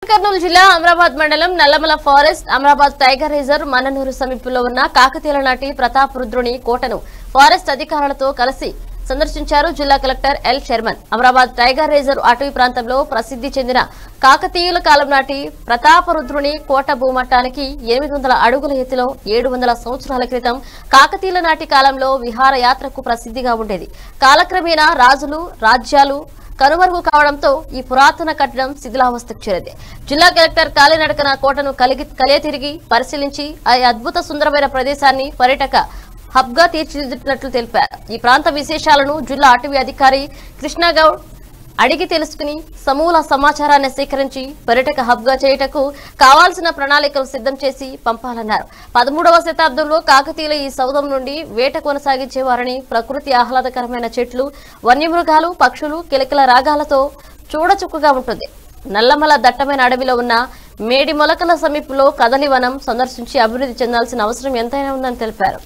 కర్నూలు జిల్లా అమరాబాద్ మండలం Nallamala forest Amrabad tiger reserve Mannanur సమీపంలో ఉన్న కాకతీయుల నాటి ప్రతాప్ రుద్రుని కోటను ఫారెస్ట్ అధికారులతో కలిసి సందర్శించారు జిల్లా collector L Sharman Amrabad tiger reserve అటవీ ప్రాంతంలో ప్రసిద్ధి చెందిన కాకతీయుల కాలం నాటి ప్రతాపరుద్రుని కోట భూమట్టానికి ఎనిమిది వందల అడుగుల ఎత్తులో ఏడు వందల సంవత్సరాల క్రితం కాకతీయుల నాటి కాలంలో విహారయాత్రకు ప్రసిద్ధిగా ఉండేది కాలక్రమేణా రాజులు రాజ్యాలు కనుమరుగు కావడంతో ఈ పురాతన కట్టడం శిథిలావస్థకు చేరింది జిల్లా కలెక్టర్ కాలినడకన కోటను కలిగి కలియ తిరిగి పరిశీలించి ఆ అద్భుత సుందరమైన ప్రదేశాన్ని పర్యటక హబ్ గా తీర్చిదిద్దినట్లు తెలిపారు ఈ ప్రాంత విశేషాలను జిల్లా అటవీ అధికారి కృష్ణగౌడ్ అడిగి తెలుసుకుని సమూల సమాచారాన్ని సేకరించి పర్యటక హబ్ గా చేయుటకు కావాల్సిన ప్రణాళికలు సిద్ధం చేసి పంపాలన్నారు పదమూడవ శతాబ్దంలో కాకతీయుల ఈ సౌధం నుండి వేట కొనసాగించేవారని ప్రకృతి ఆహ్లాదకరమైన చెట్లు వన్యమృగాలు పక్షులు కిలకిల రాగాలతో చూడచుక్కగా ఉంటుంది నల్లమల దట్టమైన అడవిలో ఉన్న మేడి మొలకల సమీపంలో కదలివనం సందర్శించి అభివృద్ధి చెందాల్సిన అవసరం ఎంతైనా ఉందని తెలిపారు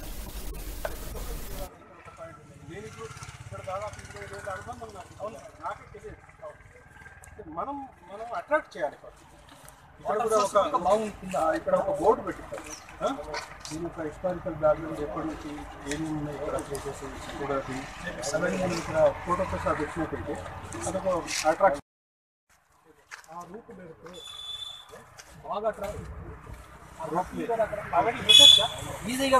మనం మనం అట్రాక్ట్ చేయాలి first. ఇక్కడ కూడా ఒక ఆ, ఇక్కడ ఒక బోర్డు పెట్టింటారు ఆ? దీని యొక్క హిస్టారికల్ బ్యాక్గ్రౌండ్ ఎప్పటి నుంచి ఏమేమి ఉన్నాయి ఇక్కడ ప్లేసెస్ చూడాలి అవన్నీ మనం ఇక్కడ ఫోటో ప్రసాద్ వచ్చినట్టయితే అదొక అట్రాక్షన్ ఆ రూట్ పెడితే బాగా అట్రాక్ట్ ఈజీగా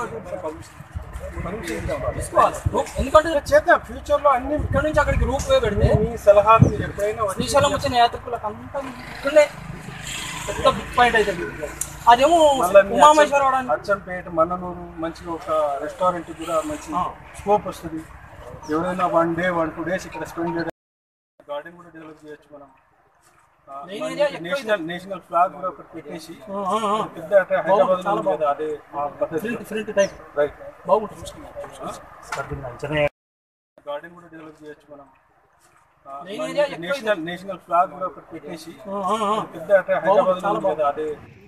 ఎందుకంటే చేద్దాం ఫ్యూచర్ లో అన్ని ఇక్కడ నుంచి అక్కడికి రూప్ వే పెడితే మీ సలహాలు మీరు ఎప్పుడైనా వచ్చి శ్రీశైలం వచ్చిన యాత్రికులకు అంతా ఇక్కడనే పెద్ద బిగ్ పాయింట్ అవుతుంది అదేమో మళ్ళీ మీ ఉమామేశ్వరరావు అచ్చం- అచ్చంపేట మన్ననూరు మంచిగా ఒక రెస్టారెంట్ కూడా మంచి స్కోప్ వస్తుంది ఎవరైనా one day one two days ఇక్కడ స్పెండ్ చేయడం గార్డెన్ కూడా డెవలప్ చేయొచ్చు మనం ఆ, Main మన area ఎక్కువ నేషనల్ నేషనల్ ఫ్లాగ్ కూడా ఒకటి పెట్టేసి ఆ, ఆ, ఆ. పెద్ద అంటే హైదరాబాద్ లో ఉంది కదా అదే ఆ పద్ధతి ఫ్రంట్ ఫ్రంట్ టైప్ రైట్ బాగుంటుంది గార్డెన్ కూడా డెవలప్ చేయొచ్చు మనం ఆ, Main మన area ఎక్కువ నేషనల్ నేషనల్ ఫ్లాగ్ కూడా ఒకటి పెట్టేసి ఆ, ఆ, ఆ. పెద్ద అంటే హైదరాబాద్ లో ఉంది కదా అదే